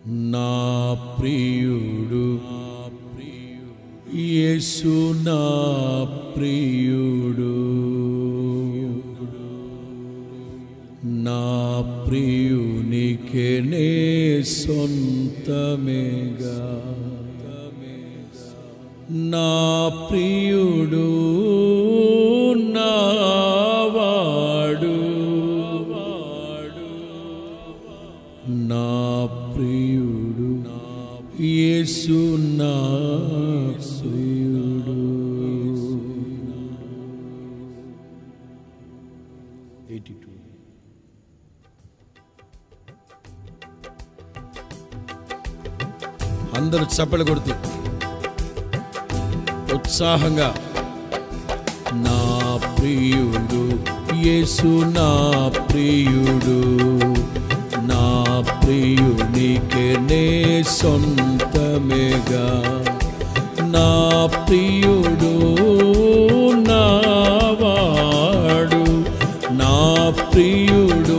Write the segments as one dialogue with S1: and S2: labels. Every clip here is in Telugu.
S1: నా ప్రియుడు యేసు నా ప్రియుడు నా ప్రియునికే నే సొంతమేగా నా ప్రియుడు నావాడు నా ప్రియుడు యేసు నా ప్రియుడు ఎయిటీ టూ అందరూ చప్పలు కొడుతూ ఉత్సాహంగా నా ప్రియుడు యేసు నా ప్రియుడు నా ప్రియునికే నే సొంతమేగా నా ప్రియుడు నావాడు నా ప్రియుడు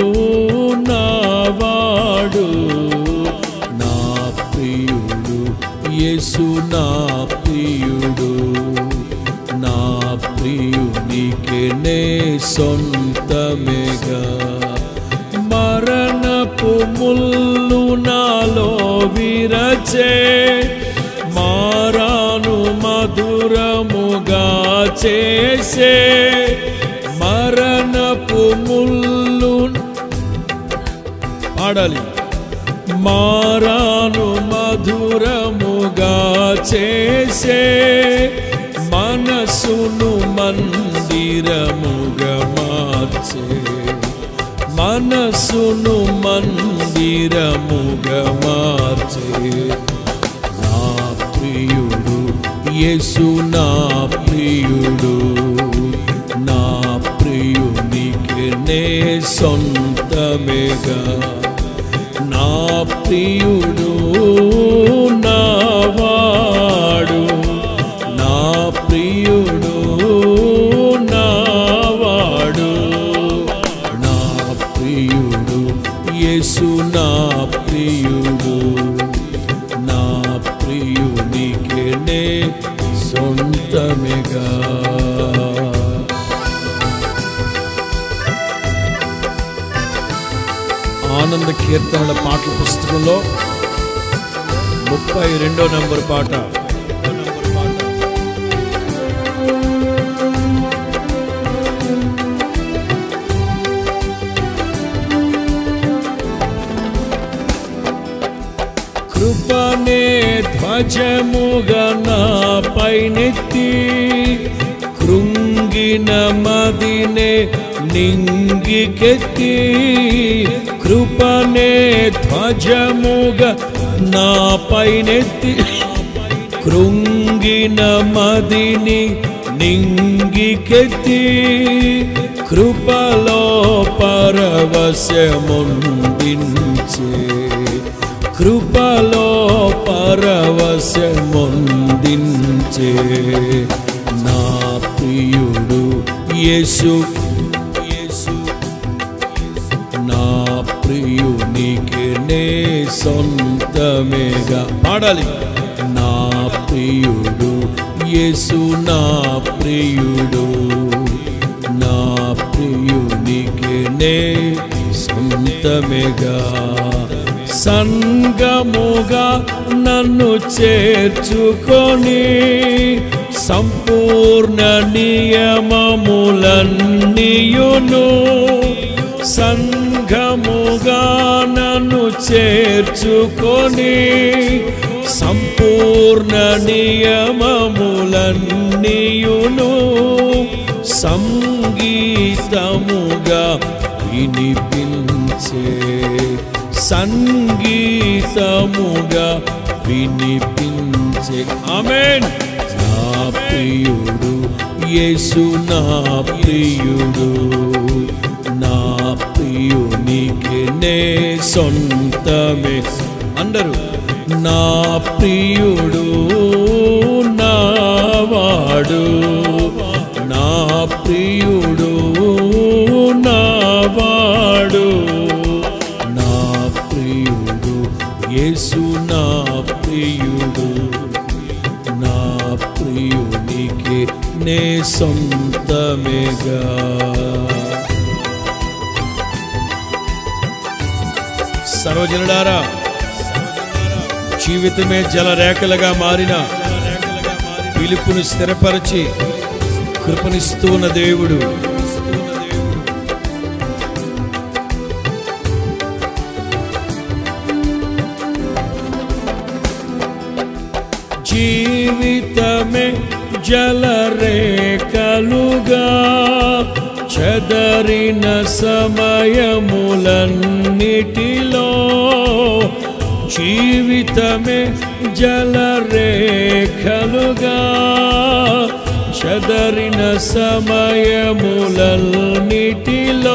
S1: నావాడు నా ప్రియుడు యేసు నా ప్రియుడు నా ప్రియునికే నే సొంతమేగా మరణపు ముల్లు నాలో విరచే మారాను మధురముగా చేసే మరణపు ముల్లు పాడాలి మారాను మధురముగా చేసే మనసును మందిరముగా మార్చే మనసును మందిరముగా మార్చే నా ప్రియుడు యేసు నా ప్రియుడు నా ప్రియునికి నే సొంతమేగా నా ప్రియుడు నావాడు నా ప్రియుడు నావాడు నా ప్రియుడు యేసు నా ప్రియుడు నా ప్రియునికి నే సొంతమేగా ఆనంద కీర్తనల పాటల పుస్తకంలో ముప్పై రెండో నంబర్ పాట కృపనే ధ్వజముగా నా పైనెత్తి కృంగిన మదినే నింగికెత్తి కృపనే ధ్వజముగా నా పైనెత్తి కృంగిన మదిని నింగికెత్తి కృపలో పరవశముందించే కృపలో పరవశముందించే నా ప్రియుడు యేసు యేసు నా ప్రియునికి నే సొంతమేగా పాడాలి నా ప్రియుడు యేసు నా ప్రియుడు నా ప్రియునికి నే సొంతమేగా సంగముగా నన్ను చేర్చుకొని సంపూర్ణ నియమములన్నీయును సంఘముగా నన్ను చేర్చుకొని సంపూర్ణ నియమములన్నీయును సంగీతముగా వినిపించే సంగీతముగా వినిపించే ఆమెన్ నా ప్రియుడు యేసు నా ప్రియుడు నా ప్రియునికి నే సొంతమే అందరూ నా ప్రియుడు నావాడు నా ప్రియుడు నావాడు నా ప్రియుడు యేసు నా ప్రియుడు నా ప్రియునికి నే సొంతమేగా సర్వజనుడారా జీవితమే జలరేఖలుగా మారిన పిలుపును స్థిరపరిచి కృపనిస్తూ ఉన్న దేవుడు జీవితమే జలరేఖలుగా చదరిన సమయములన్నిటిలో జీవితమే జలరేఖలుగా చదరిన సమయములన్నిటిలో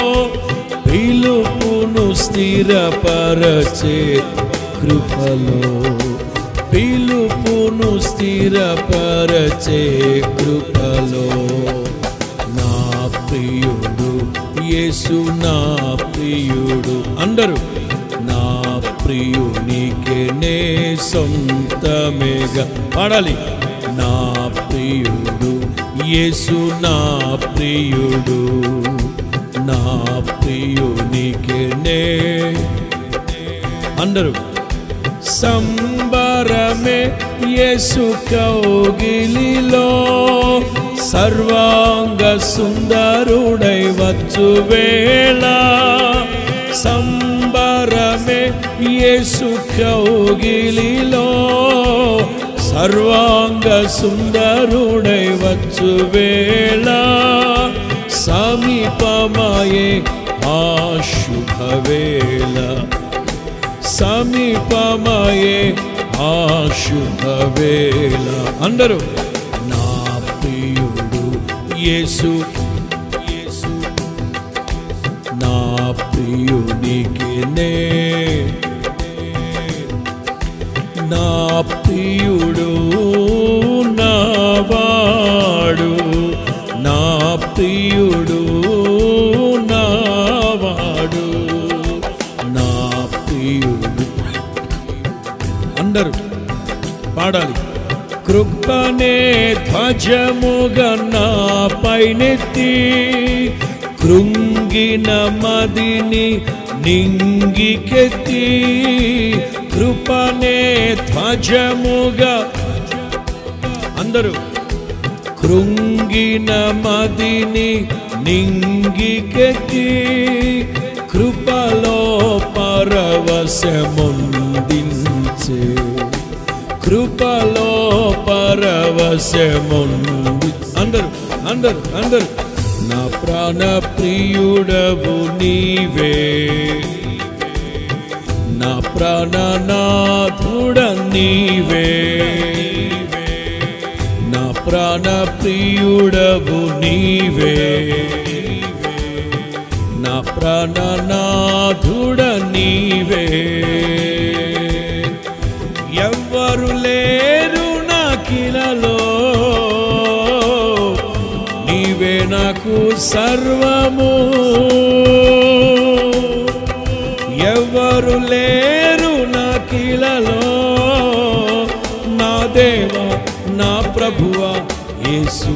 S1: పిలుపును స్థిరపరచే కృపలో పిలుపును స్థిరపరచే కృపలో నా ప్రియుడు యేసు నా ప్రియుడు అందరూ నా ప్రియునికి నే సొంతమేగా పాడాలి నా ప్రియుడు యేసు నా ప్రియుడు నా ప్రియునికి నే అందరూ సంబరమే యేసు కౌగిలిలో సర్వాంగ సుందరుడై వచ్చు వేళ సంబరమే యేసు కౌగిలిలో సర్వాంగ సుందరుడై వచ్చు వేళ సమీపమాయే ఆ శుభవేళ సమీపమయే ఆ శుభవేళ అందరూ నా ప్రియుడు యేసు యేసు నా ప్రియునికి నే నా ప్రియుడు నావాడు నా ప్రియుడు నావాడు నా ప్రియుడు అందరూ పాడాలి కృపనే ధ్వజముగా నా పైనెత్తి కృంగిన మదిని నింగికెత్తి కృపనే ధ్వజముగా అందరూ కృంగిన మదిని నింగికెత్తి కృపలో పరవశముందించే కృపలో పరవశముంది అందరు అందరు అందరు నా ప్రాణ ప్రియుడవు నీవే నా ప్రాణనాథుడ నీవే నా ప్రాణ ప్రియుడవు నీవే నా ప్రాణనాథుడ నీవే ఎవ్వరు లేరు నా కిలలో నీవే నాకు సర్వము ఎవరు లేరు నా కిలలో నా దేవా నా ప్రభువా యేసు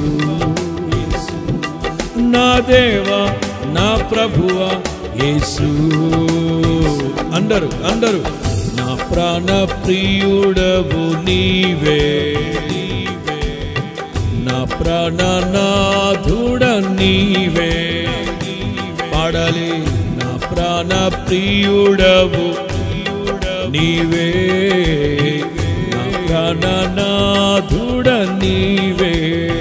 S1: నా దేవా నా ప్రభువా యేసు అందరు అందరు నా ప్రాణ ప్రియుడవు నీవే నా ప్రాణనాథుడ నీవే పాడాలి నా ప్రాణ ప్రియుడవు నీవే నా ప్రాణనాథుడ నీవే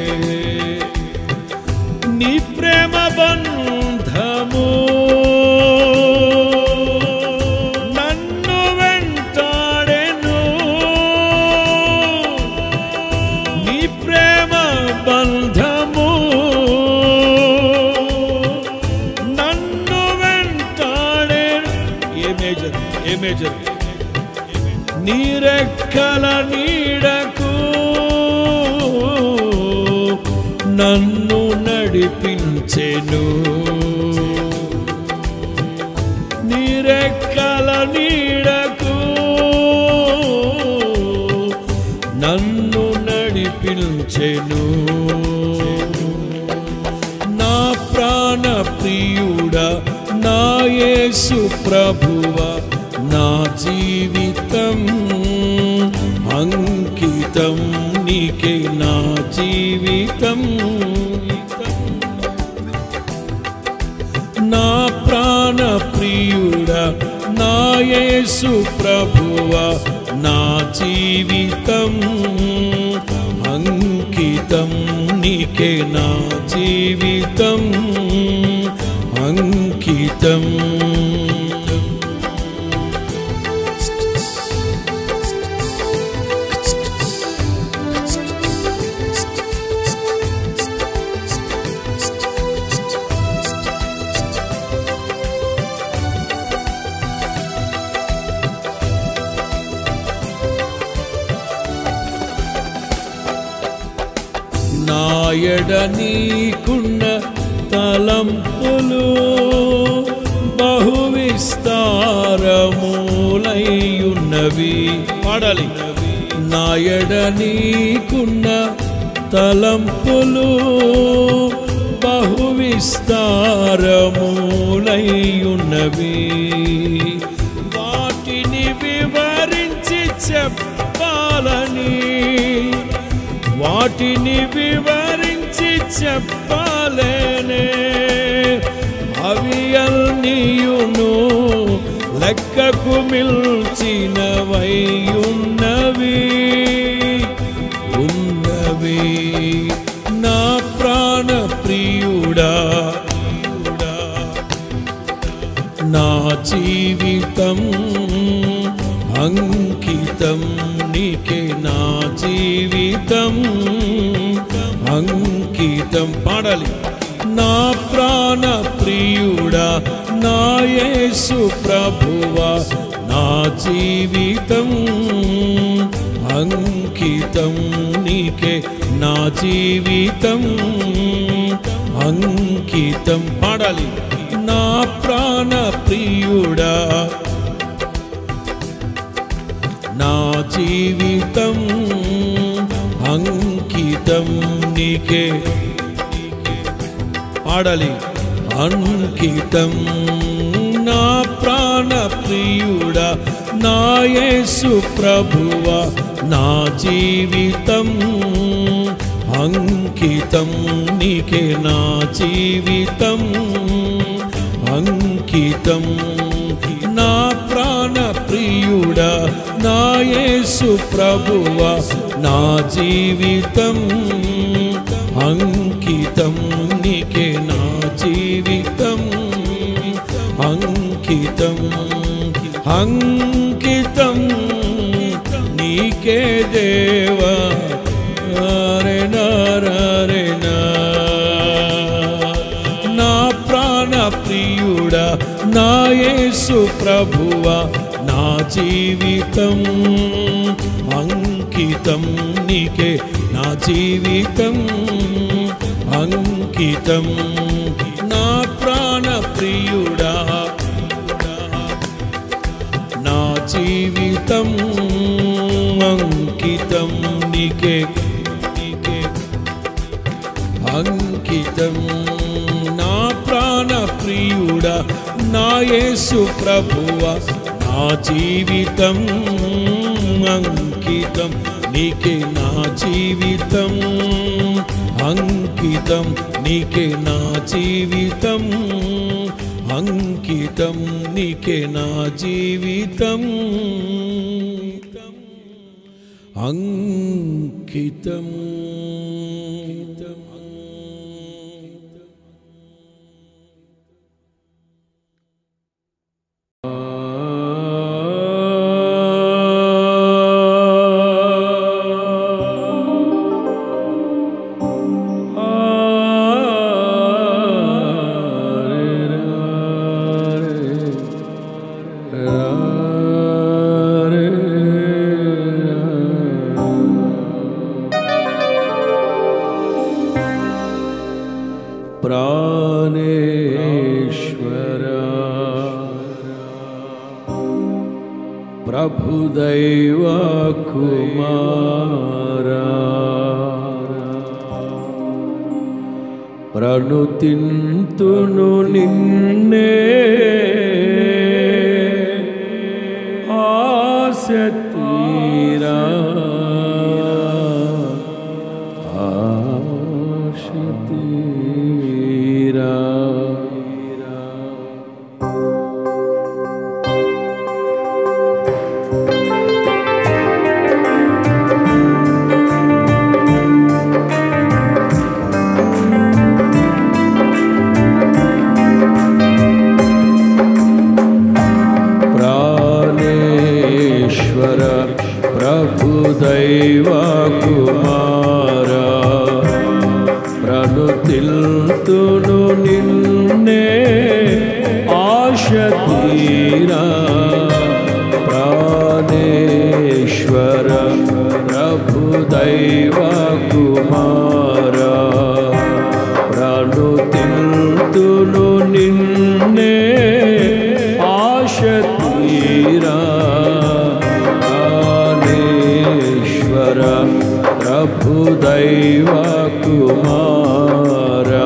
S1: నీ ప్రేమ బంధము నన్ను వెంటాడెను నీ ప్రేమ బంధము నన్ను వెంటాడెను ఏ మేజర్ ఏ మేజర్ నీరెక్కల నీడకు నన్ను నడిపించెను నీరెక్కల నీడకు ప్రభువ నా జీవితం అంకితం నీకే నా జీవితం నా ప్రాణ ప్రియుడా నా యేసు ప్రభువ నా జీవితం అంకితం నీకే నా జీవితం అంకితం నాయడ నీకున్న తలంపులు బహు విస్తారములయ్యున్నవి పాడాలి నాయడ నీకున్న తలంపులు బహు విస్తారములయ్యున్నవి వాటిని వివరించి చెప్పాలని వాటిని వివరించి చెప్పలేనే అవి అల్నియును లెక్కకు మిల్చినవై ఉన్నవి ఉన్నవి నా ప్రాణ ప్రియుడా నా జీవితం అంకితం నీకే నా జీవితం అంకితం పాడాలి నా ప్రాణ ప్రియుడా నా యేసు ప్రభువా నా జీవితం అంకితం నీకే నా జీవితం అంకితం పాడాలి నా ప్రాణ ప్రియుడా నా జీవితం అంకితం నీకే పాడాలి అంకితం నా ప్రాణ ప్రియుడా నా యేసు ప్రభువా నా జీవితం అంకితం నీకే నా జీవితం అంకితం నా ప్రాణ ప్రియుడా నా యేసు ప్రభువా నా జీవితం అంకితం నీకే నా జీవితం అంకితం అంకితం నీకే దేవా అరే నారే నా ప్రాణ ప్రియుడా నా యేసు ప్రభువా నా జీవితం అంకితం నీకే నా జీవితం అంకితం నా ప్రాణ ప్రియుడా నా జీవితం అంకితం నీకే నీకే అంకితం నా ప్రాణ ప్రియుడా నా యేసు ప్రభువా నా జీవితం అంకితం నీకే నా జీవితం అంకితం నీకే నా జీవితం అంకితం నీకే నా జీవితం అంకితం ప్రాణేశ్వర ప్రభుదైవ కుమారా ప్రణుతింతును నిన్నే ఆశ తీరా ఆశ తీరా ప్రాణేశ్వర ప్రభుదైవ కుమార ప్రణుతిల్తును నిన్నే ఆశ తీరా ప్రాణేశ్వర ప్రభుదైవ కుమార ప్రణుతిల్తును నిన్నే ఆశ తీరా ప్రాణేశ్వర ప్రభుదైవ కుమారా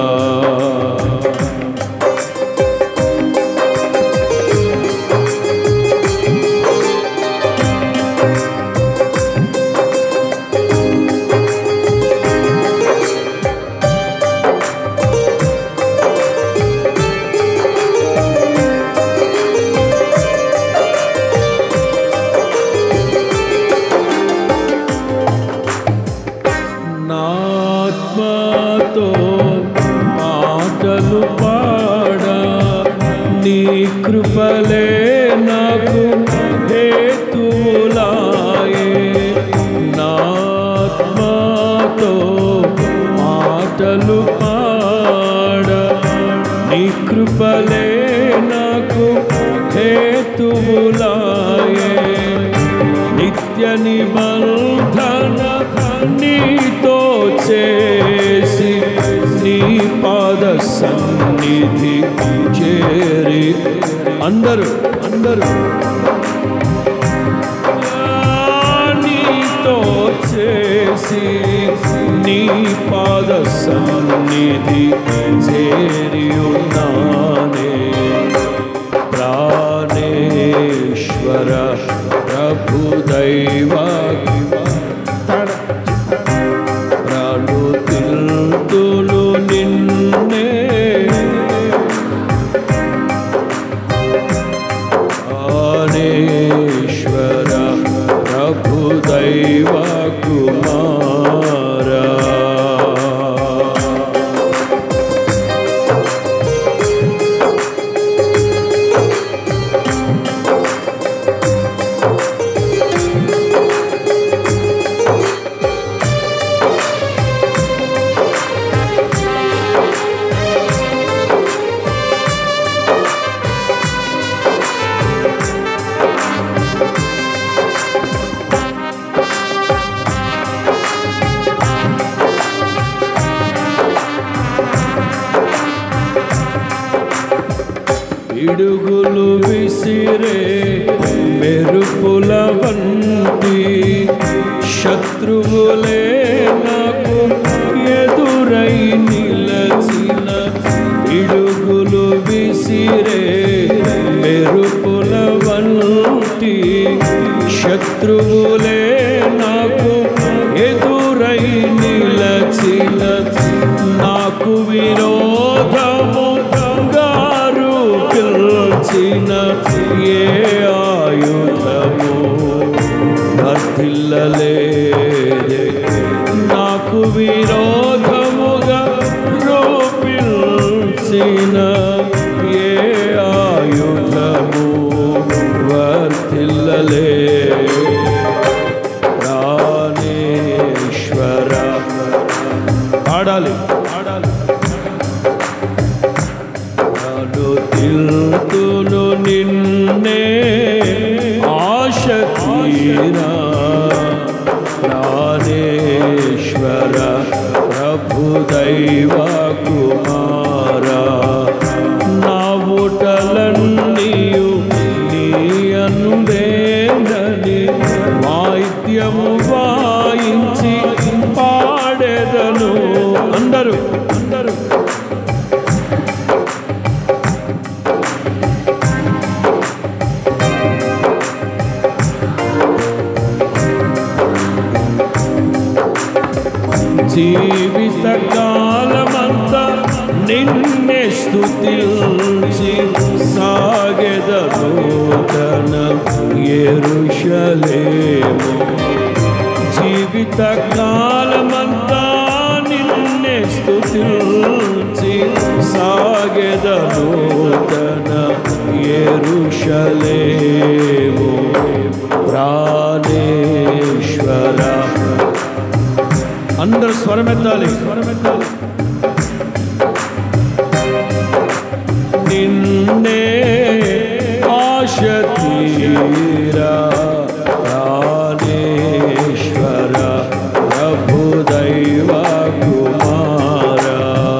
S1: నాత్మతో పాటలు పాడా నీ కృపలే నాకు హేతులాయే నాత్మతో పాటలు పాడా నీ కృపలే నాకు హేతులాయే నిత్య నిబంధన నీతో చేసి నీ పాద సన్నిధి చేరి అందరూ అందరూ నీతో చేసి నీ పాద సన్నిధి చేరి ఉన్నానే ప్రాణేశ్వర ప్రభుదైవ ప్రాణు తిల్తులు నిన్నే ప్రాణేశ్వర ప్రభుదైవ కుమారా పిడుగులు విసిరే మెరుపుల వంటి శత్రువులే నాకు ఎదురై నిలచిన పిడుగులు విసిరే మెరుపుల వంటి శత్రువులే నాకు ఎదురై నిలచిన నాకు విరోధము గారు పిల్చిన ఏ ఆయుధము వర్ధిల్లలేదే నాకు విరోధముగా రూపిల్చిన ఏ ఆయుధము వర్ధిల్లలే ప్రాణేశ్వర ఆడాలి ఆడాలి నాను తిల్తును నిన్నే ఆశ తీరా ప్రాణేశ్వర ప్రభుదైవ కుమారా నా ఊటలన్నీయు నీ అందేందని వాయిద్యము వాయించి పాడెదను అందరూ అందరూ జీవిత కాలమంతా నిన్నే స్తుతిల్చి సాగెద నూతన ఎరుషలేము జీవిత కాలమంతా నిన్నే స్తుతిల్చి సాగెద నూతన ఎరుషలేము ప్రాణేశ్వర అందరూ స్వరమెత్తాలి స్వరమెత్తాలి నిన్నే ఆశ తీరా ప్రాణేశ్వర ప్రభు దైవ కుమారా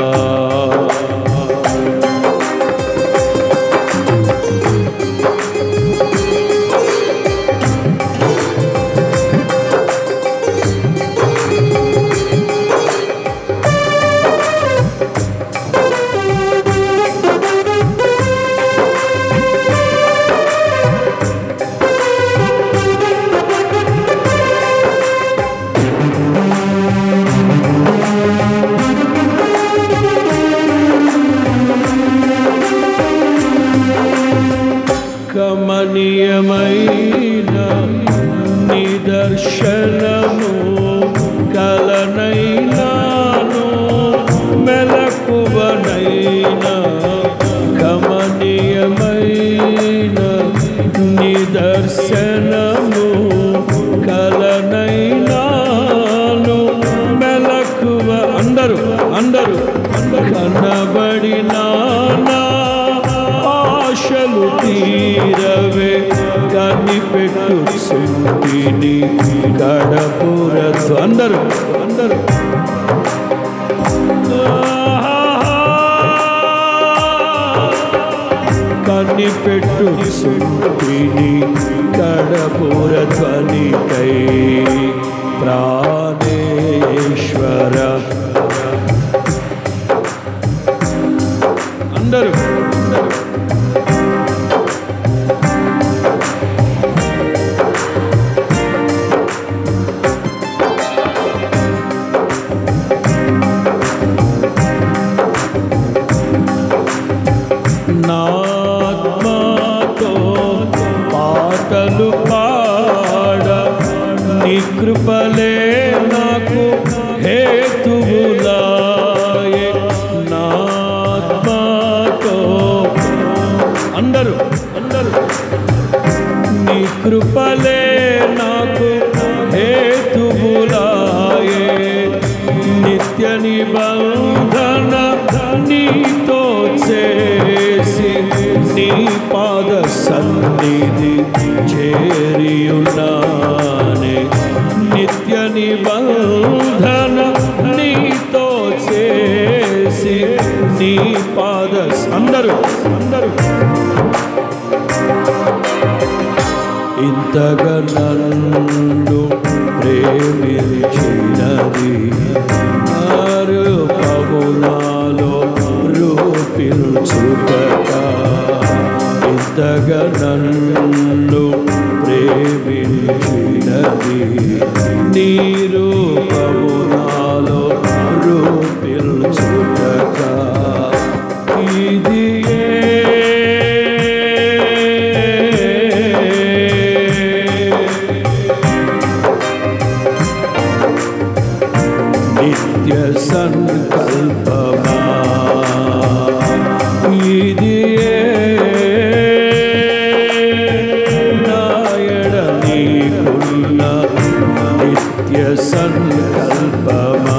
S1: కమనీయమైన నిదర్శనము కలనైనాను మెలకువనైనా కమనీయమైన నిదర్శనము కలనైనాను మెలకువ అందరూ అందరూ కనబడినా నా ఆశలు తీరవే కనిపెట్టు సుంటిని గడపురతు అందరూ అందరూ కనిపెట్టు సుంటిని గడపుర ధ్వనికై ప్రాణేశ్వర అందరూ అందరూ నాత్మాతో పాటలు పాడ నీ కృపలే నాకు హేతువులాయే నాత్మాతో అందరూ అందరూ నీ కృపలే నాకు హేతువులాయే నిత్య నిబంధన నీతో చేసి నీ పాద సన్నిధి చేరియున్నానే నిత్య నిబంధన నీతో చేసి నీ పాద అందరూ అందరూ ఇంతగా నన్ను ప్రేమించినది ఆరు పగునాలో రూపించుటక ఇంతగా నన్ను ప్రేమించినది నీ రూపమునాలో రూపించుటక ఇది నిత్య సంకల్పమా ఇది నాయడ నీకున్న నిత్య సంకల్పమా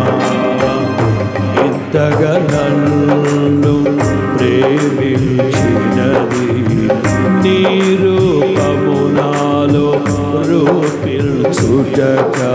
S1: ఇంతగా నన్ను ప్రేమించినది నీ రూపమునాలో రూపిల్చుటకా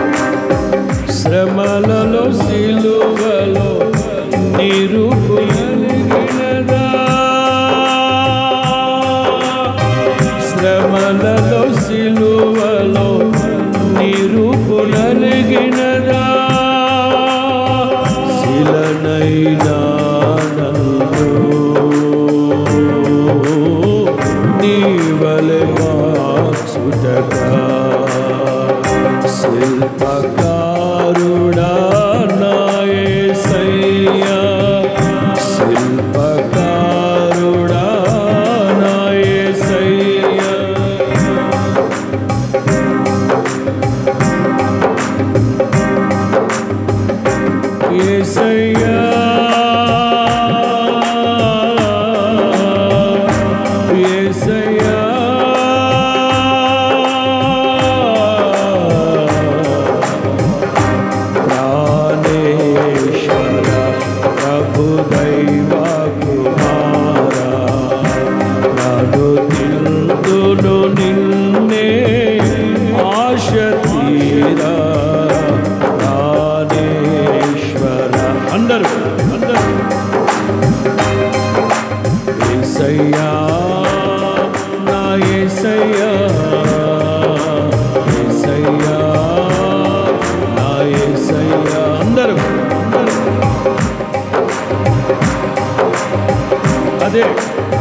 S1: శ్రమలలో సిలువలో నిరుపులే తీర్పు నలిగినదా శిలనైనా నన్ను నీ వలె మార్చుటగా శిల్పకారుడా నాయసయ్యా శిల్పకారుడా నాయసయ్యా యేసయ్యా యేసయ్యా ప్రాణేశ్వర ప్రభు దైవ కుమార నడు నిందును నిన్నే ఆశ తీరా ప్రాణేశ్వర అందరూ అందరూ ఏసయ్యా నా ఏసయ్యా ఏసయ్యా నా ఏసయ్యా అందరూ అందరూ అదే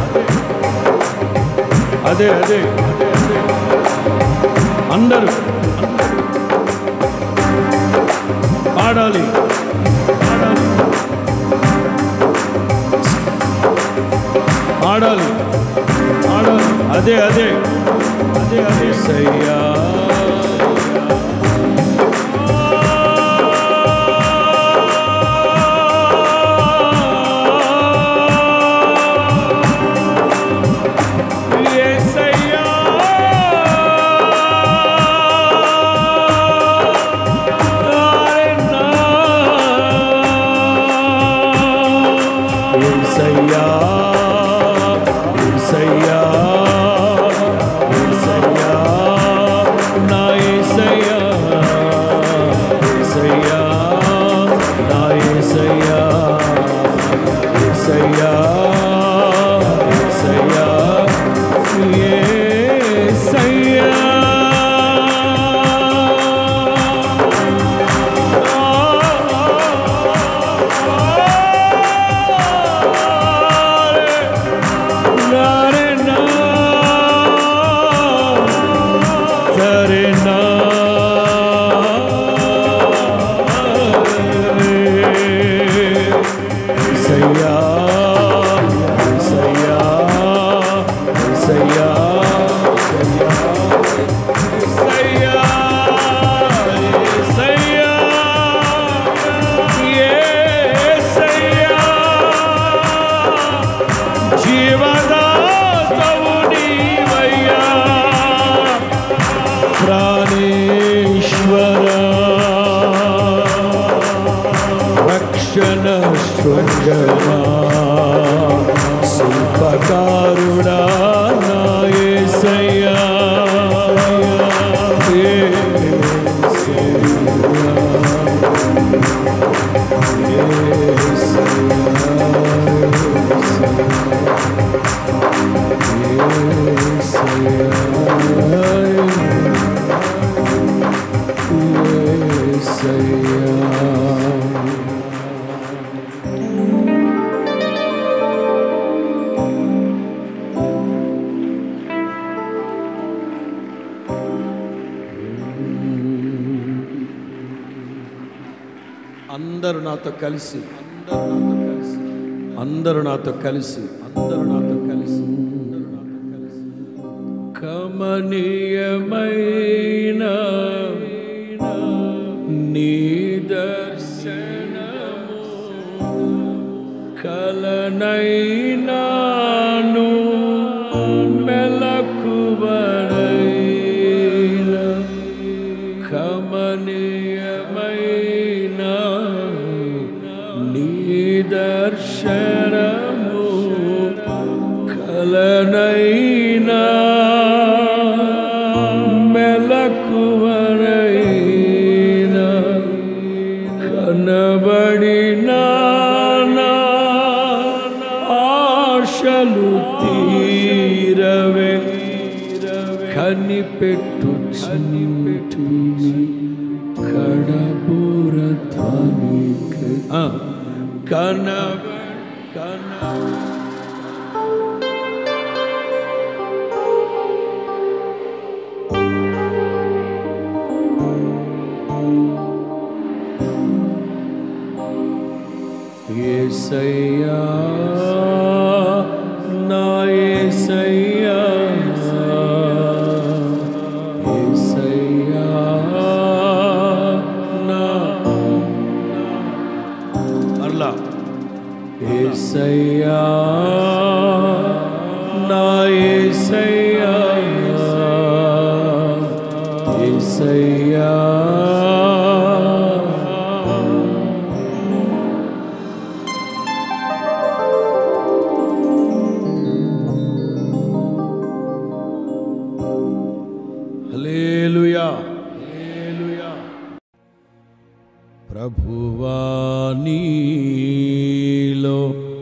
S1: అదే అదే అదే అదే అందరూ పాడాలి పాడాలి ఆడాలి ఆడాలి అదే అదే అదే అదే సయ్యా యేసయ్యా. యేసయ్యా యేసయ్యా యేసయ్యా నా యేసయ్యా యేసయ్యా నా యేసయ్యా యేసయ్యా యేసయ్యా యేసయ్యా జీవదాతవు నీవయ్యా ప్రాణేశ్వర రక్షణ శృంగమా శిల్పకారుడా నాయసయ్యా అందరూ నాతో కలిసి అందరూ నాతో కలిసి అందరూ నాతో కలిసి అందరూ నాతో కలిసి కమనీయమైన నీ దర్శనము కలనైనాను మెలకువడైన కమనీయమైన నీ దర్శనము కలనైనా మెలకువరైన కనబడినా నా ఆశలు తీరవే కనిపెట్టు కనబడి కనబడి ఏసయ్యా నా ఏసయ్యా ఏసయ్యా నా అల్లా ఏసయ్యా నా ఏసయ్యా ఏసయ్యా హల్లెలూయా హల్లెలూయా ప్రభువా నీలో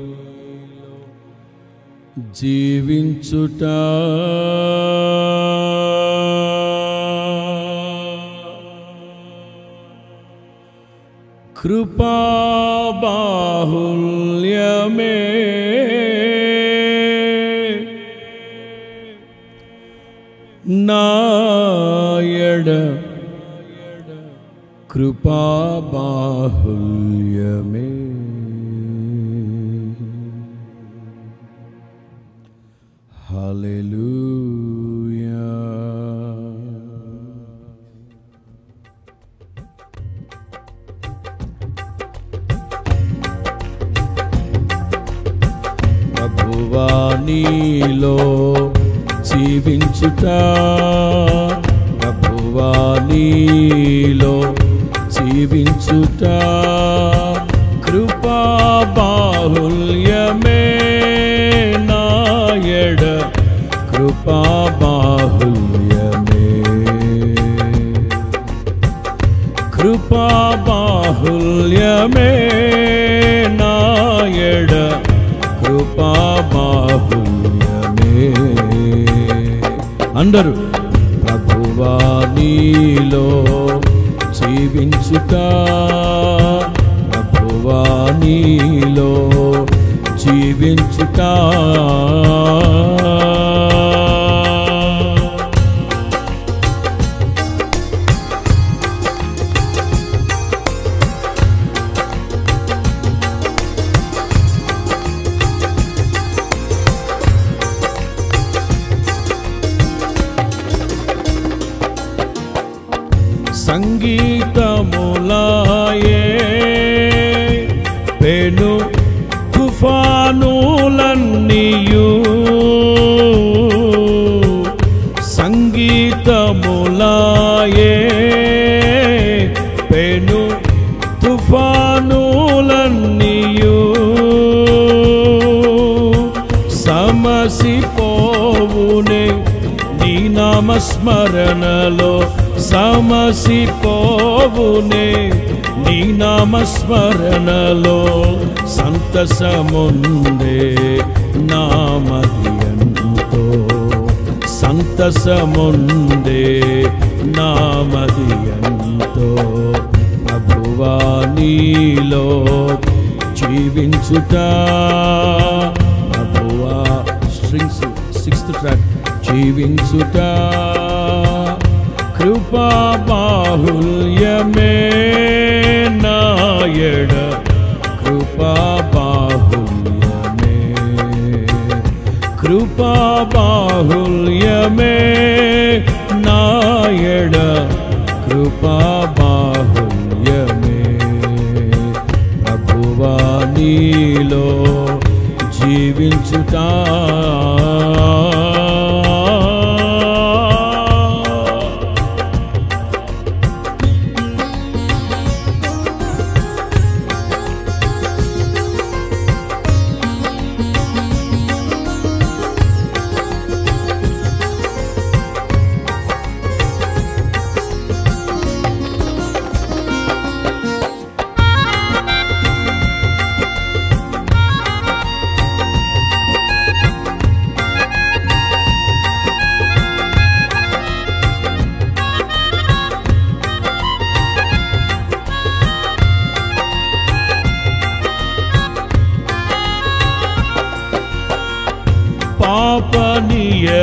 S1: జీవించుట కృపా బాహుల్యమే నాయడ కృపా బాహుల్యమే హల్లెలూయా ప్రభువా నీలో జీవించుట ప్రభువా నీలో జీవించుట కృపా బాహుల్యమే నాయడ కృపా బాహుల్యమే కృపా బాహుల్యమే నాయడ కృపా బాహుల్యమే అందరూ ప్రభువా నీలో జీవించుట ప్రభువా నీలో జీవించుట సంగీతములాయే పెను తుఫానులన్నీయు సంగీతములాయే పెను తుఫానులన్నీయు సమసిపోవునే నీ నామస్మరణలో సమసిపోవునే నీ నామస్మరణలో సంతసముందే నామదియంతో సంతసముందే నామదియంతో ప్రభువా నీలో జీవించుట ప్రభువా స్ట్రింగ్స్ సిక్స్త్ ట్రాక్ జీవించుట కృపా బాహుల్యమే నాయడ కృపా బాహుల్యమే కృపా బాహుల్యమే నాయడ కృపా బాహుల్యమే ప్రభువా నీలో జీవించుట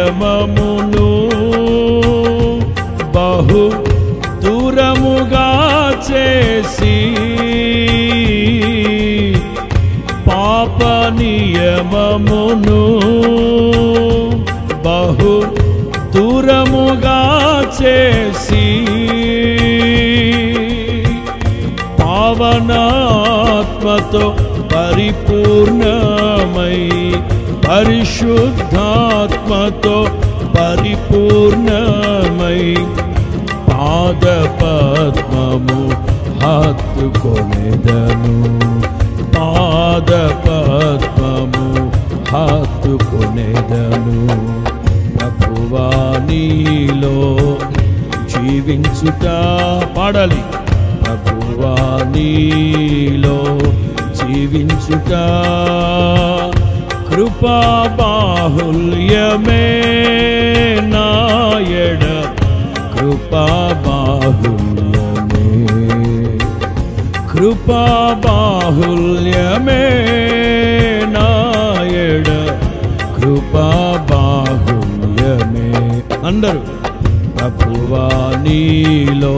S1: నియమమును బహు దూరముగా చేసి పాప నియమమును బహు దూరముగా చేసి పావనాత్మతో పరిపూర్ణమై పరిశుద్ధాత్మతో పరిపూర్ణమై పాద పద్మము హత్తుకొనేదను పాద పద్మము హత్తుకొనేదను ప్రభువా నీలో జీవించుట పాడాలి ప్రభువా నీలో జీవించుట కృపా బాహుల్యమే నాయడ కృపా బాహుల్యమే కృపా బాహుల్యమే నాయడ కృపా బాహుల్యమే అందరూ ప్రభువా నీలో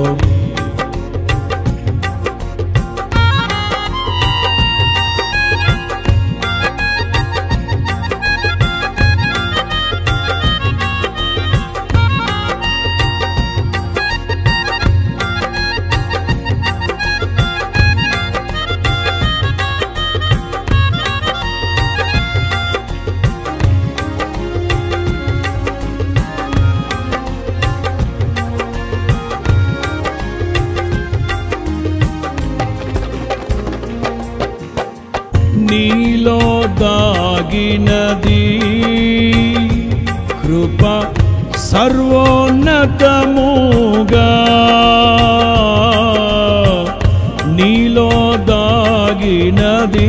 S1: నీలో దాగినది కృప సర్వోన్నతముగా నీలో దాగినది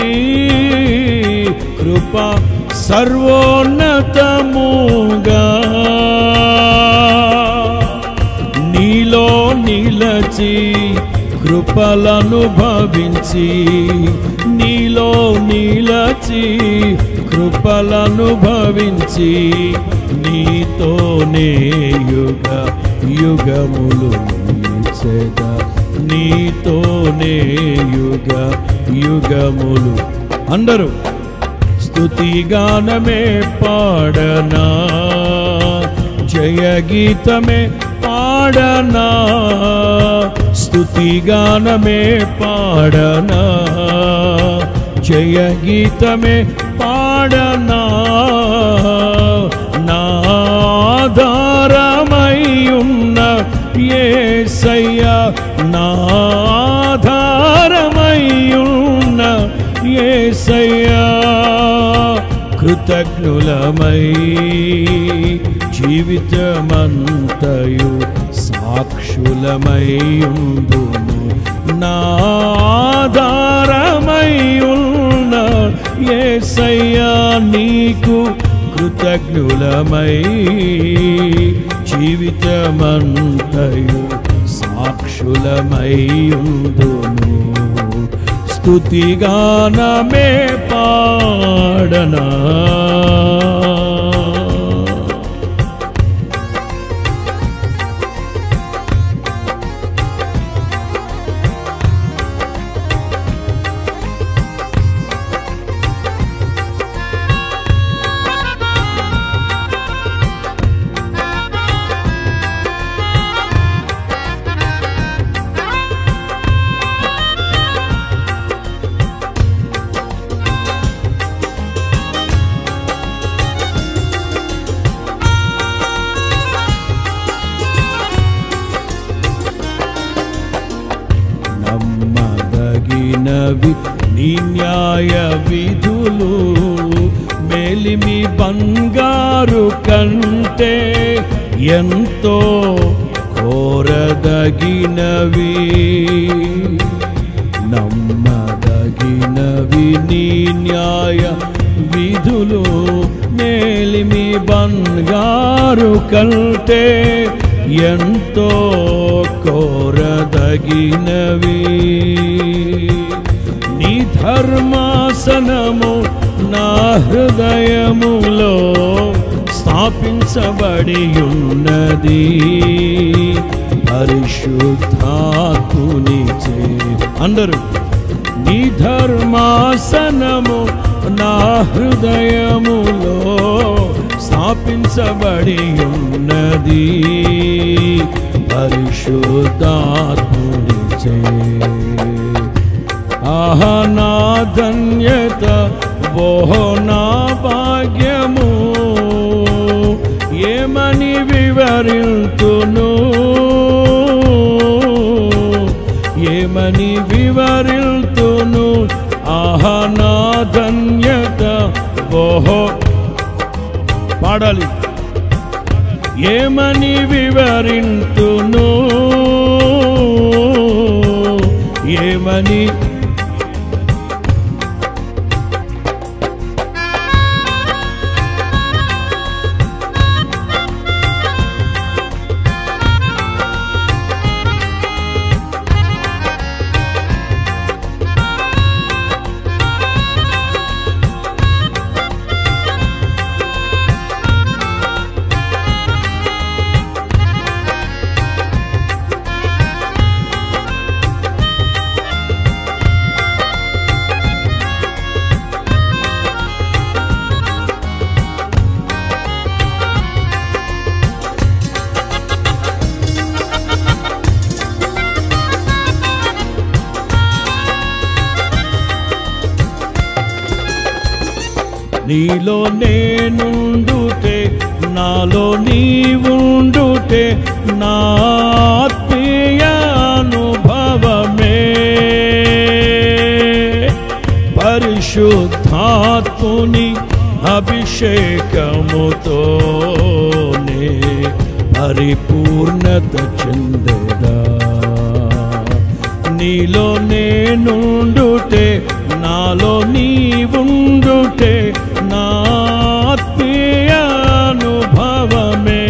S1: కృప సర్వోన్నతముగా నీలో నిలచి కృపలను భవించి నీలో నిలచి కృపలను భవించి నీతోనే యుగ యుగములు నిలిచెద నీతోనే యుగ యుగములు అందరూ స్తుతిగానమే పాడనా జయ గీతమే పాడనా స్తుతిగానమే పాడనా జయ గీతమే పాడనా నాధారమయ్యున్న ఏసయ్య నాధారమయ్యున్న ఏసయ్యా కృతజ్ఞులమై జీవితమంతయు సాక్షులమయ్యుందును నాధారమయ్యున్న ఏసయ్యా నీకు కృతజ్ఞులమై జీవితమంతయు సాక్షులమయ్యుందును స్తుతిగానమే పాడనా నమ్మదగినవి నీ న్యాయ విధులు మేలిమి బంగారు కంటే ఎంతో కోరదగినవి నమ్మదగినవి నీ న్యాయ విధులు మేలిమి బంగారు కంటే ఎంతో కోరదగినవి నీ ధర్మాసనము నా హృదయములో స్థా
S2: స్థాపించబడి ఉన్నది పరిశుద్ధాత్మునిచే అందరూ నీ ధర్మాసనము నా హృదయములో స్థాపించబడి ఉన్నది పరిశుద్ధాత్మునిచే ఆహా నా ధన్యత ఓహో నా భాగ్యము ఏమని వివరిల్తును ఏమని వివరిల్తును ఆహా నా ధన్యత ఓహో పాడాలి ఏమని వివరింతును ఏమని నీలో నేనుండుటే నాలో నీవుండుటే నా ఆత్మీయ అనుభవమే పరిశుద్ధాత్ముని అభిషేకముతోనే పరిపూర్ణత చెందదా నీలో నేనుండుటే నాలో నీవుండుటే నా ఆత్మీయ అనుభవమే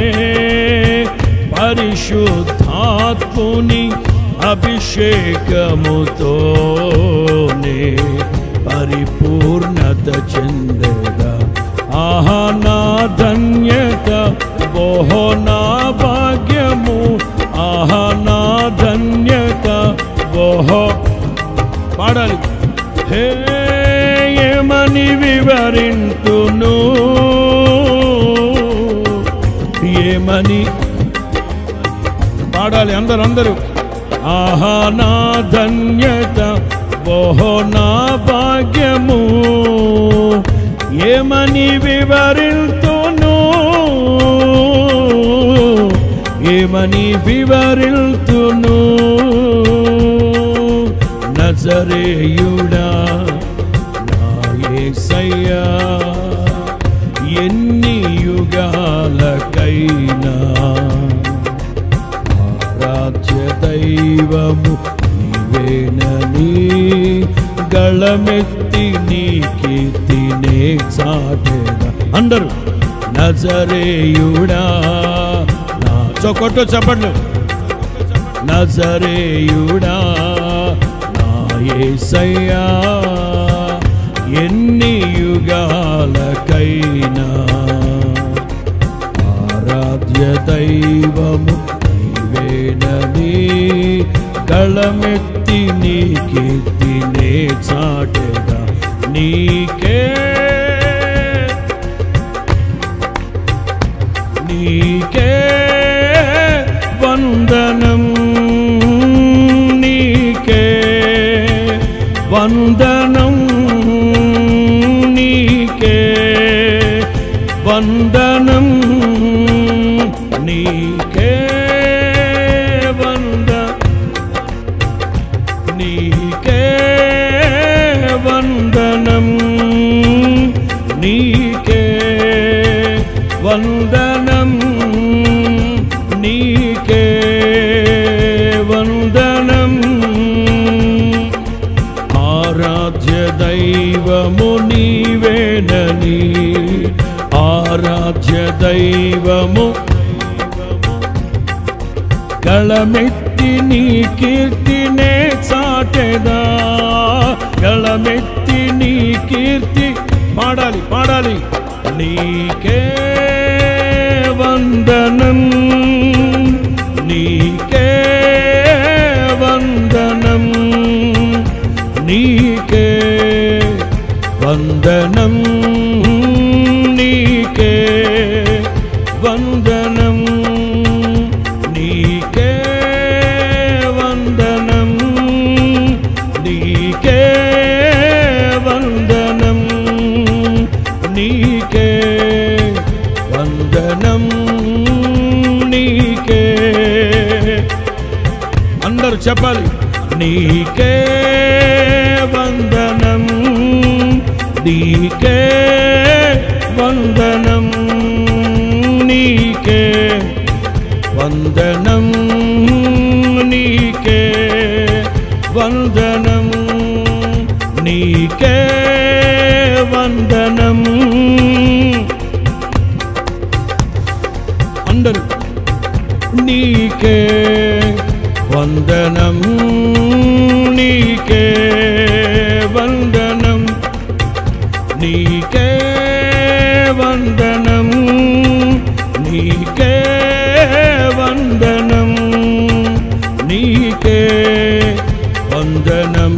S2: పరిశుద్ధాత్ముని అభిషేకముతోనే పరిపూర్ణత చెందగా ఆహా నా ధన్యత ఓహో నా భాగ్యము ఆహా నా ధన్యత ఓహో పాడాలి హే ఏమని వివరింతును ఏమని పాడాలి అందరు అందరూ ఆహా నా ధన్యత ఓహో నా భాగ్యము ఏమని వివరిల్తును ఏమని వివరిల్తును నజరేయుడా నా యేసయ్యా ఎన్ని యుగాలకైనా ఆరాధ్య దైవము నీవేనని గళమెత్తి నీ కీర్తినే చాటెదా అందరూ నజరేయుడా నా చొకొట్టు చెప్పండు నజరేయుడా నా యేసయ్యా ఎన్ని యుగాలకైనా ఆరాధ్య దైవము నీవేనని గళమెత్తి నీ కీర్తినే చాటెదా నీకే నీకే వందనం నీకే వందనం నీకే వందనం నీకే వంద నీకే వందనం నీకే వందనం నీకే వందనం ఆరాధ్య దైవము నీవేనని ఆరాధ్య దైవము గళమెత్తి నీ కీర్తినే చాటెదా గళమెత్తి నీ కీర్తి పాడాలి పాడాలి నీకే వందనం నీకే వందనం నీకే వందనం నీకే వందనం నీకే వందనం నీకే అందరూ చెప్పాలి నీకే వందనం నీకే వందనం నీకే వందనం నీకే వందనం నీకే వందనం అందరూ నీకే వందనం నీకే వందనం నీకే వందనం నీకే వందనం నీకే వందనం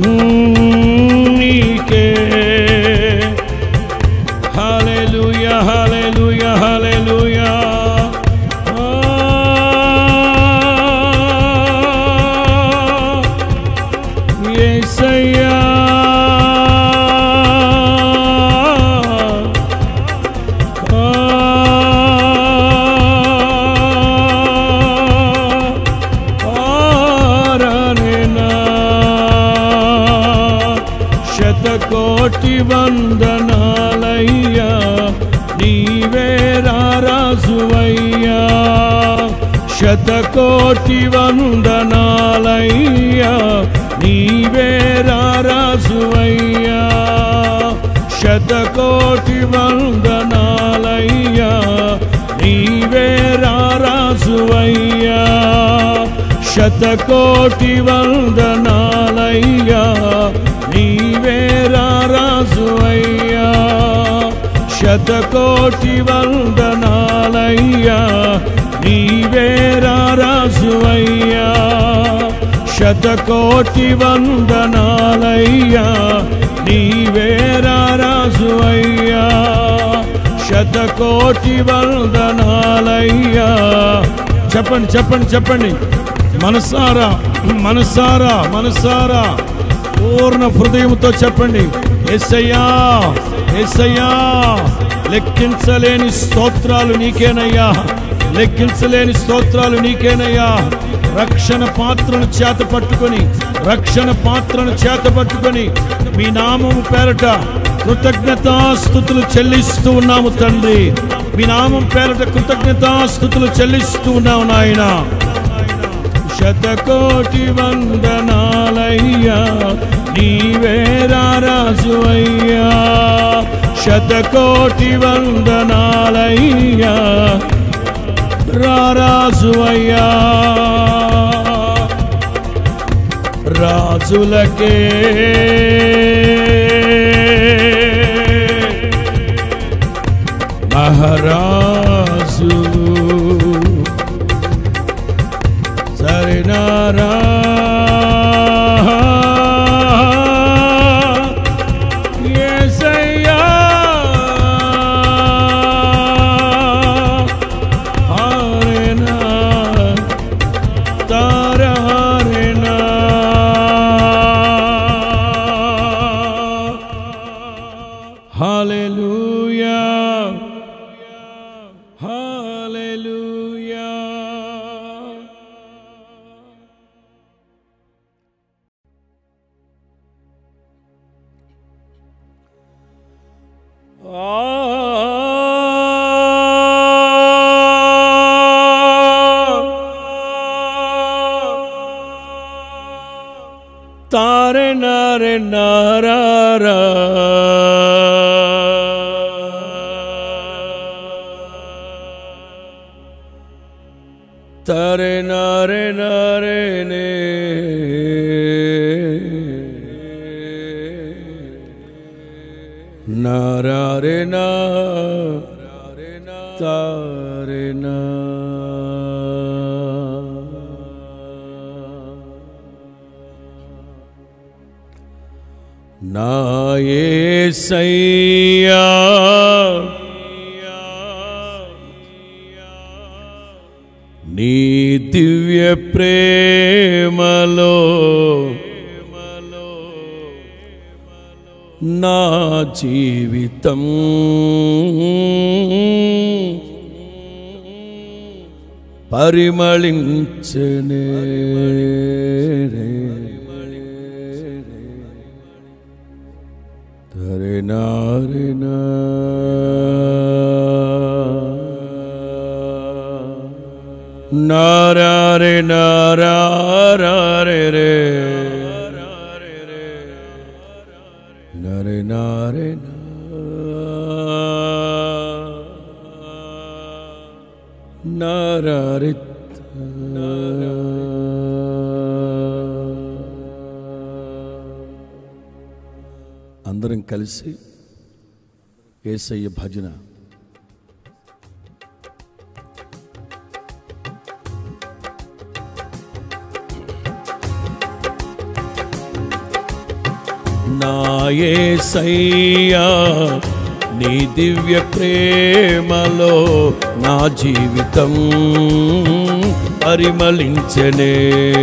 S2: నీకే హల్లెలూయా హల్లెలూయా హల్లెలూయా యేసయ్యా శతకోటి వందనాలయ్యా నీవే రాజువయ్యా శతకోటి వందనాలయ్యా నీవే రాజువయ్యా శతకోటి వందనాలయ్యా నీవే రాజువయ్యా శతకోటి వందనాలయ్యా నీవే రాజువయ్యా శతకోటి వందనాలయ్యా నీవే రాజువయ్యా శతకోటి వందనాలయ్యా నీవే రాజువయ్యా శతకోటి వందనాలయ్యా చెప్పండి చెప్పండి చెప్పండి మనసారా మనసారా మనసారా పూర్ణ హృదయంతో చెప్పండి ఎస్సయ్యా ఎస్సయ్యా లెక్కించలేని స్తోత్రాలు నీకేనయ్యా లెక్కించలేని స్తోత్రాలు నీకేనయ్యా రక్షణ పాత్రను చేత పట్టుకొని రక్షణ పాత్రను చేత పట్టుకొని మీ నామము పేరట కృతజ్ఞతాస్థుతులు చెల్లిస్తూ ఉన్నాము తండ్రి మీ నామం పేరట కృతజ్ఞతాస్థుతులు చెల్లిస్తూ ఉన్నాము నాయన శతకోటి వందనాలయ్యా నీవే రాజువయ్యా శతకోటి వందనాలయ్యా రారాజువయ్యా రాజులకే మహారాజు సరినారా యేసయ్యా హరేనా తారహరేనా హల్లెలూయా హల్లెలూయా తారే నారే నారా తరే నారే నారే నే నారే నా తారే నా నా యేసయ్యా నీ దివ్య ప్రేమలో నా జీవితం పరిమళించనే తరినారినా నారే నారే రే నరే నారే నారిత్ అందరం కలిసి ఏసయ్య భజన నా యేసయ్యా నీ దివ్య ప్రేమలో నా జీవితం పరిమళించనే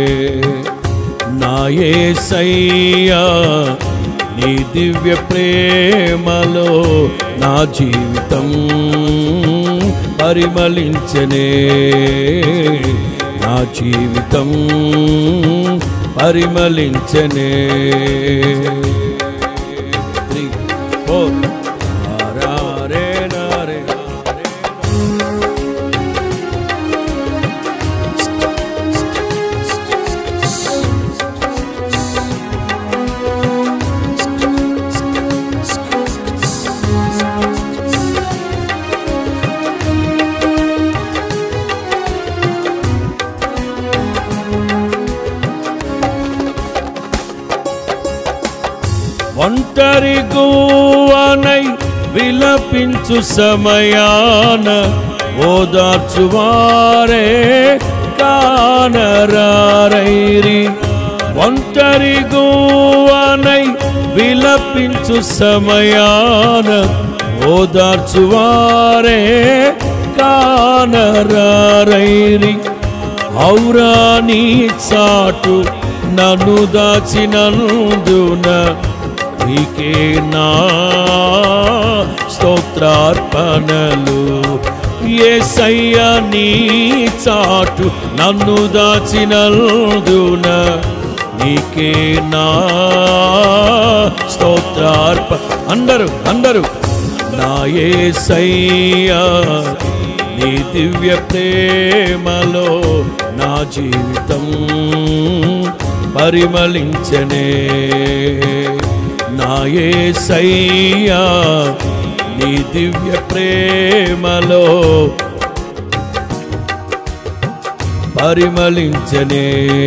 S2: నా యేసయ్యా నీ దివ్య ప్రేమలో నా జీవితం పరిమళించనే నా జీవితం పరిమళించనే త్రీ ఫోర్ ఆరే నారే ఒంటరి గువనై విలపించు సమయాన ఓదార్చువారే కానరారైరి ఒంటరి గువనై విలపించు సమయాన ఓదార్చువారే కానరారైరి ఔరా నీ చాటు నన్ను దాచినందున నీకే నా స్తోత్రార్పణలు ఏసయ్య నీ చాటు నన్ను దాచినందున నీకే నా స్తోత్రార్ప అందరూ అందరూ నా ఏసయ్యా నీ దివ్య ప్రేమలో నా జీవితం పరిమళించనే నా యేసయ్యా నీ దివ్య ప్రేమలో పరిమళించనే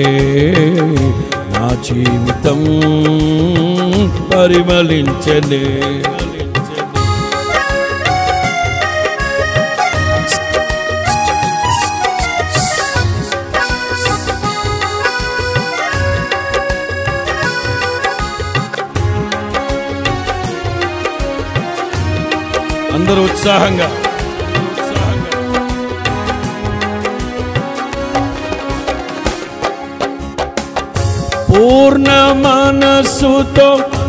S2: నా జీవితం పరిమళించనే అందరూ ఉత్సాహంగా పూర్ణ మనస్సుతో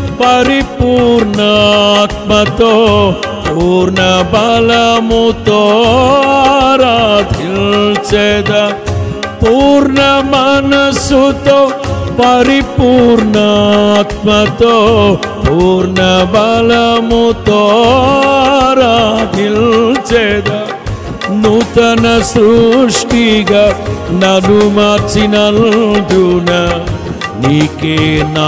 S2: పరిపూర్ణాత్మతో పూర్ణ బలముతో ఆరాధించెద పూర్ణ మనస్సుతో పరిపూర్ణాత్మతో పూర్ణ బలముతో ఆరాధించెద నూతన సృష్టిగా నన్ను మార్చినందున నీకే నా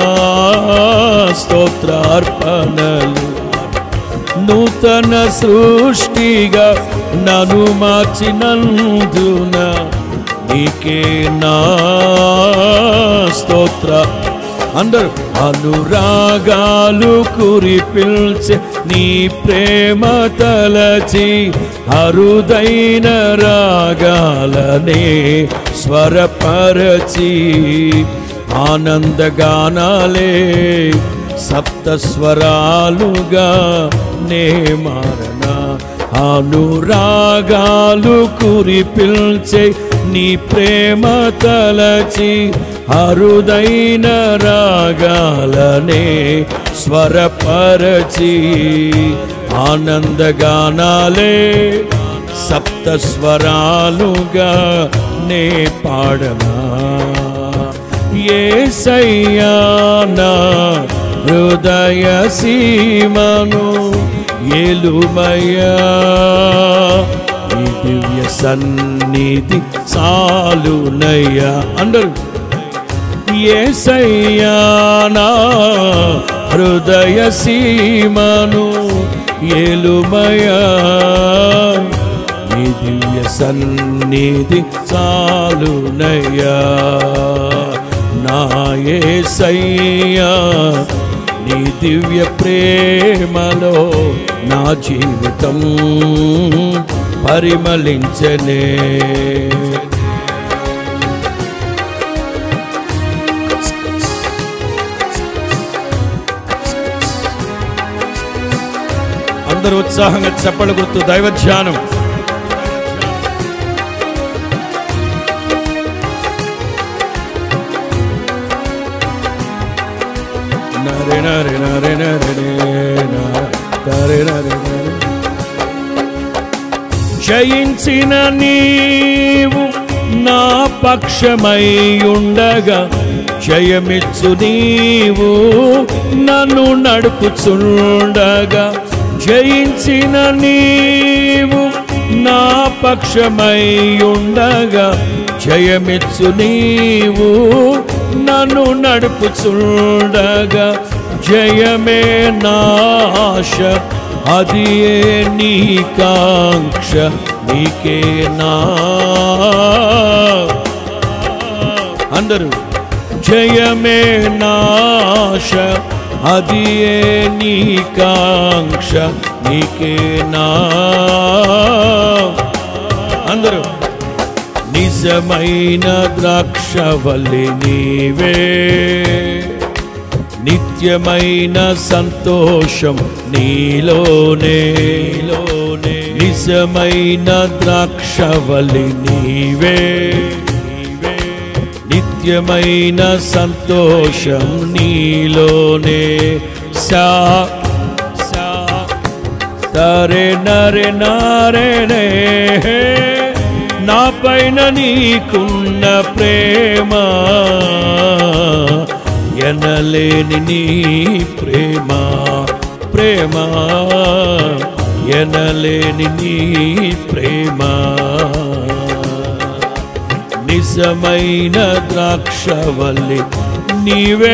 S2: స్తోత్రార్పణలు నూతన సృష్టిగా నన్ను మార్చినందున నీకే నా స్తోత్ర అందరూ అనురాగాలు కురిపిల్చే నీ ప్రేమ తలచి అరుదైన రాగాలనే స్వరపరచి ఆనందగానాలే సప్తస్వరాలుగా నే మారనా అనురాగాలు కురిపిల్చే నీ ప్రేమ తలచి అరుదైన రాగాలనే స్వరపరచి ఆనందగానాలే సప్తస్వరాలుగా నే పాడనా ఏసయ్యానా హృదయ సీమను ఎలుమయ్యా ఈ దివ్య సన్నిధి చాలునయ్యా అందరూ ఏసయ్యానా హృదయ సీమను ఎలుమయా నీ దివ్య సన్నిధి చాలునయ్యా నా ఏసయ్యా నీ దివ్య ప్రేమలో నా జీవితం పరిమళించనే అందరూ ఉత్సాహంగా చెప్పలు గుర్తు దైవ ధ్యానం నరే నరే నరే నరే నా, నరే నరే నరే. జయించిన నీవు నా పక్షమై ఉండగా జయమిచ్చు నీవు నన్ను నడుపుచుండగా జయించిన నీవు నా పక్షమై ఉండగా జయమిచ్చు నీవు నన్ను నడుపుచుండగా జయమే నాశ అది ఏ నీ కాంక్ష నీకే నా అందరూ జయమే నాశ అది ఏ నీ కాంక్ష నీకే నా అందరూ నిజమైన ద్రాక్షవల్లి నీవే నిత్యమైన సంతోషం నీలోనే నీలోనే నిజమైన ద్రాక్షవల్లి నీవే నీవే నిత్యమైన సంతోషం నీలోనే సా సా తరే నరే నారే నే నా పైన నీకున్న ప్రేమ ఎనలేని నీ ప్రేమ ప్రేమ ఎనలేని నీ ప్రేమ నిజమైన ద్రాక్షవల్లి నీవే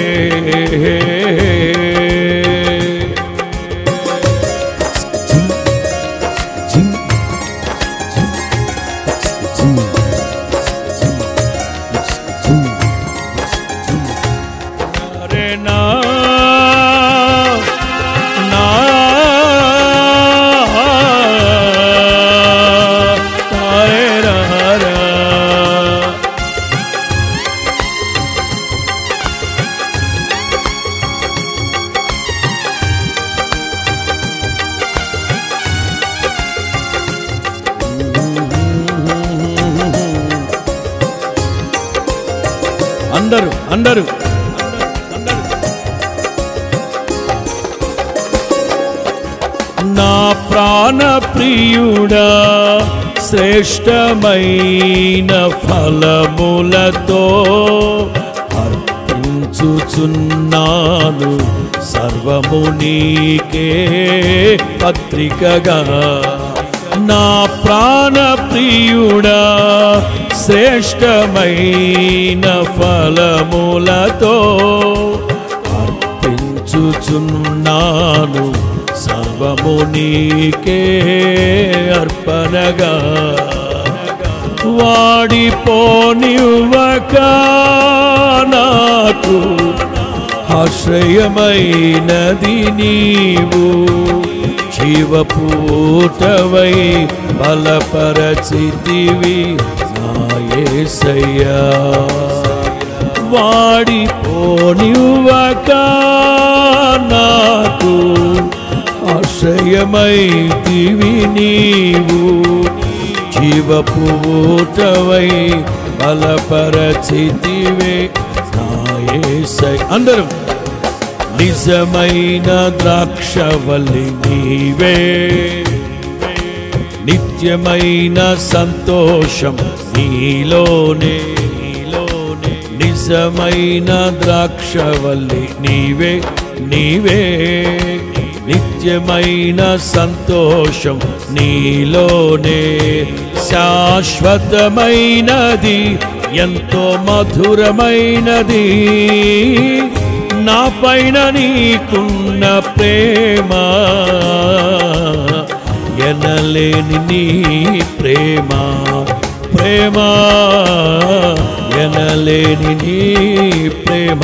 S2: రే నా నా రే రా రా. అందరూ అందరూ నా ప్రాణ ప్రియుడా శ్రేష్టమైన ఫలములతో అర్పించుచున్నాను సర్వము నీకే పత్రికగా నా ప్రాణ ప్రియుడా శ్రేష్టమైన ఫలములతో అర్పించుచున్నాను సర్వము నీకే అర్పణగా వాడిపోనివ్వక నాకు ఆశ్రయమైనది నీవు జీవపూటవై బలపరచితివి నాయసయ్యా వాడిపోనివ్వక నాకు ఆశ్రయమైతివి నీవు జీవపు ఊటవై బలపరచితివే నాయసై అందరూ నిజమైన ద్రాక్షవల్లి నీవే నిత్యమైన సంతోషం నీలోనే నీలోనే నిజమైన ద్రాక్షవల్లి నీవే నీవే నిత్యమైన సంతోషం నీలోనే శాశ్వతమైనది ఎంతో మధురమైనది నా పైన నీకున్న ప్రేమ ఎనలేని నీ ప్రేమ ప్రేమ ఎనలేని నీ ప్రేమ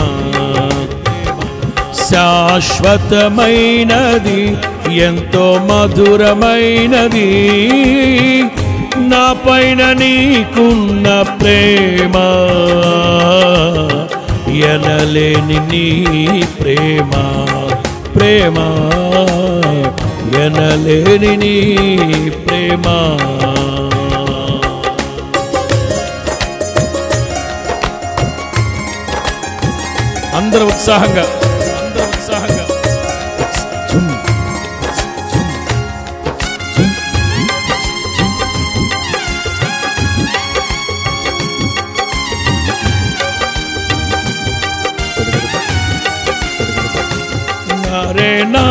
S2: శాశ్వతమైనది ఎంతో మధురమైనది నా పైన నీకున్న ప్రేమ ఎనలేని నీ ప్రేమ ప్రేమ ఎనలేని నీ ప్రేమ అందరూ ఉత్సాహంగా అందరూ ఉత్సాహంగా నరేనా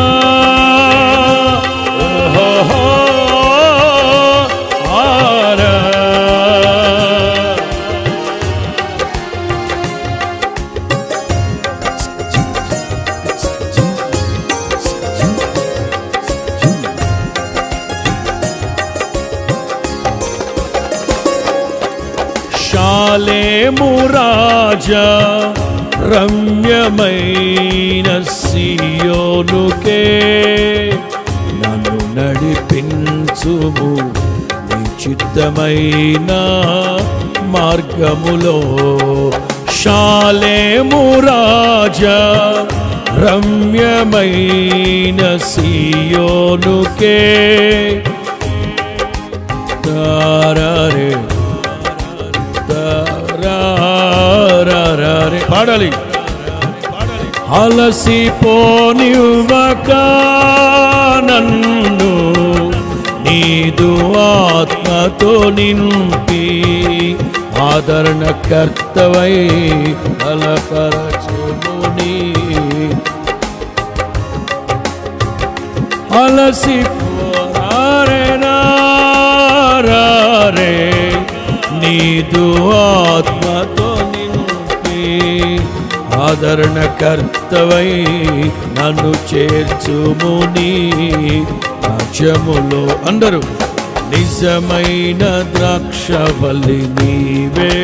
S2: ఓహో ఆరా శాలేము రాజా రమ్యమైన సియోనుకే నన్ను నడిపించుము నీ చిత్తమైన మార్గములో శాలేము రాజా రమ్యమైన సియోనుకే తారారే తారారారే. పాడాలి అలసిపోనివ్వక నన్ను నీదు ఆత్మతో నింపి ఆదరణ కర్తవై బలపరచుముని అలసి రే నీదు ఆత్మతో నింపి ఆదరణ కర్తవై నన్ను చేర్చుముని రాజ్యములో అందరూ నిజమైన ద్రాక్షవల్లి నీవే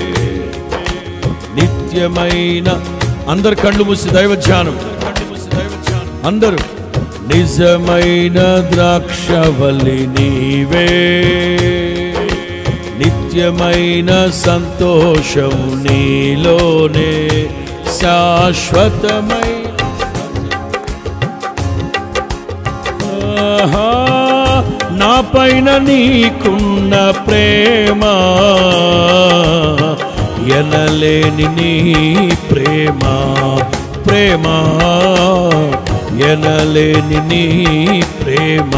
S2: నిత్యమైన అందరు కళ్ళు మూసి దైవ ధ్యానం అందరూ నిజమైన ద్రాక్షవల్లి నీవే నిత్యమైన సంతోషము నీలోనే శాశ్వతమై ఆహా, నా పైన నీకున్న ప్రేమ ఎనలేని నీ ప్రేమ ప్రేమ ఎనలేని నీ ప్రేమ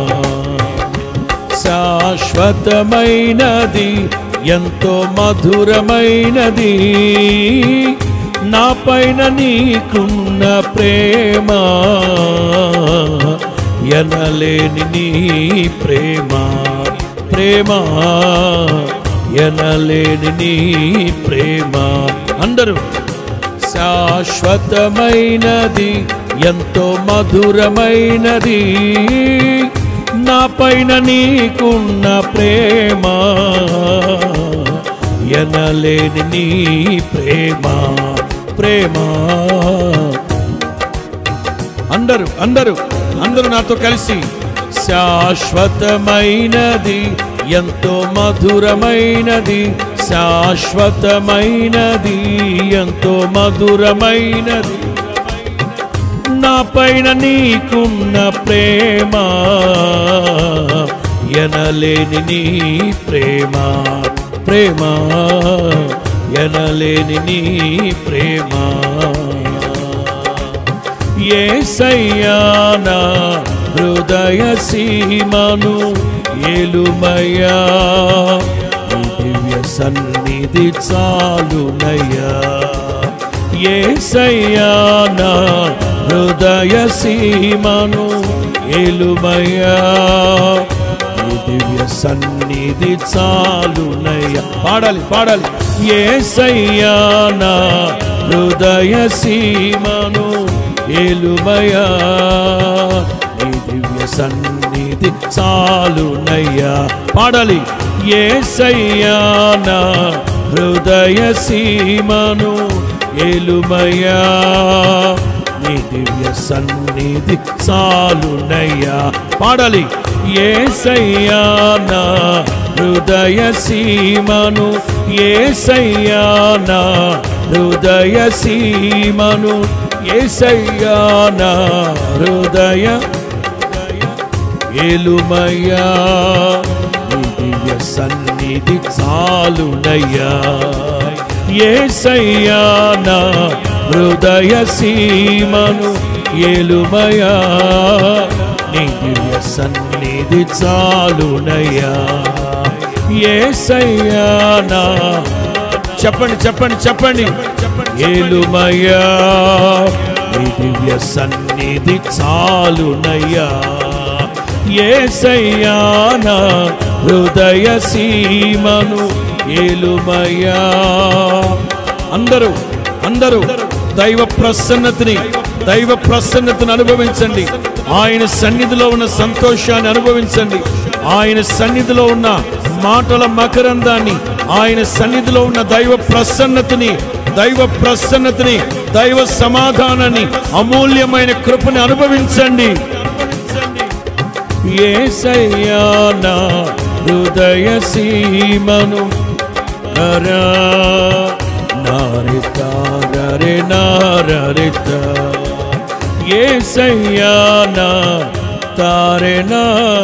S2: శాశ్వతమైనది ఎంతో మధురమైనది నా పైన నీకున్న ప్రేమ ఎనలేని నీ ప్రేమ ప్రేమ ఎనలేని నీ ప్రేమ అందరూ శాశ్వతమైనది ఎంతో మధురమైనది నా పైన నీకున్న ప్రేమ ఎనలేని నీ ప్రేమ ప్రేమ అందరూ అందరూ అందరూ నాతో కలిసి శాశ్వతమైనది ఎంతో మధురమైనది శాశ్వతమైనది ఎంతో మధురమైనది నా పైన నీకున్న ప్రేమ ఎనలేని నీ ప్రేమ ప్రేమ ఎనలేని నీ ప్రేమ ఏసయ్యానా హృదయ సీమను ఏలుమయ్యా నీ దివ్య సన్నిధి చాలునయ్యా ఏసయ్యానా హృదయ సీమను ఏలుమయ్యా నీ దివ్య సన్నిధి చాలునయ్యా పాడాలి పాడాలి ఏసయ్యానా హృదయ సీమను ఏలుమయా నీ దివ్య సన్నిధి చాలునయ్యా పాడాలి ఏసయ్యానా హృదయ సీమను ఏలుమయా నీ దివ్య సన్నిధి చాలునయ్యా పాడాలి ఏసయ్యానా హృదయ సీమను ఏసయ్యానా హృదయ సీమను ఏసయ్యానా హృదయ ఏలుమయ్యా నీ దివ్య సన్నిధి చాలునయ్యా ఏసయ్యానా హృదయ సీమను ఏలుమయా నీ దివ్య సన్నిధి చాలునయ్యా ఏసయ్యానా చెప్పండి చెప్పండి చెప్పండి ఏలుమయ్యా నీ దివ్య సన్నిధి చాలునయ్యా ఏసయ్యానా హృదయ సీమను ఏలుమయ్యా అందరూ అందరూ దైవ ప్రసన్నతిని దైవ ప్రసన్నతను అనుభవించండి ఆయన సన్నిధిలో ఉన్న సంతోషాన్ని అనుభవించండి ఆయన సన్నిధిలో ఉన్న మాటల మకరందాన్ని ఆయన సన్నిధిలో ఉన్న దైవ ప్రసన్నతని దైవ ప్రసన్నతని దైవ సమాధానాన్ని అమూల్యమైన కృపని అనుభవించండి ఏసయ్యానా హృదయ సీమను నరా నారిత రరే నారిత ఏసయ్యానా తారెనా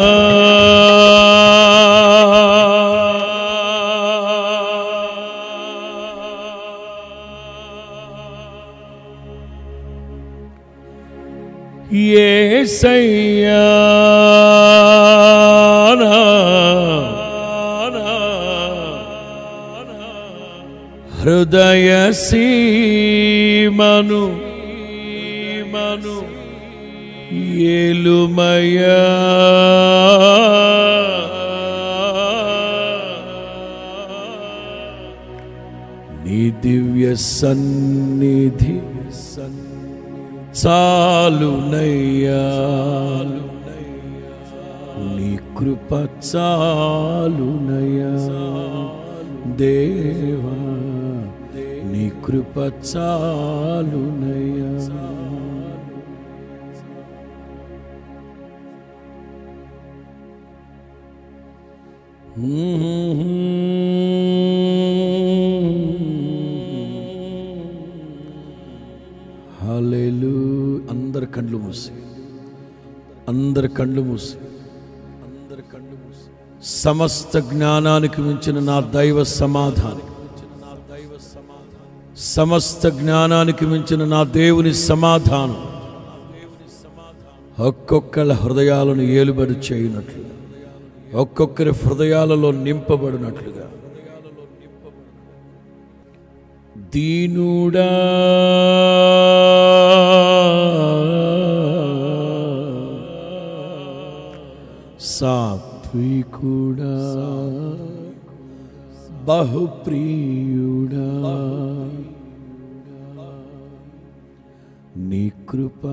S2: హృదయ సీమను మను ఏలుమయా నీ దివ్య సన్నిధి చాలునయ్యా నీ కృప చాలునయ్యా దేవా నీ కృప చాలునయ్యా హల్లెలూ అందరి కళ్ళు మూసి అందరి కళ్ళు మూసి అందరి కళ్ళు మూసి సమస్త జ్ఞానానికి మించిన నా దైవ సమాధానం సమస్త జ్ఞానానికి మించిన నా దేవుని సమాధానం ఒక్కొక్కళ్ళ హృదయాలను ఏలుబడి చేయునట్లుగా ఒక్కొక్కరి హృదయాలలో నింపబడినట్లుగా దీనుడా సాత్వికుడా బహుప్రియుడా నీ కృప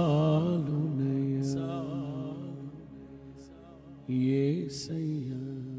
S2: చాలునయ్యా యేసయ్యా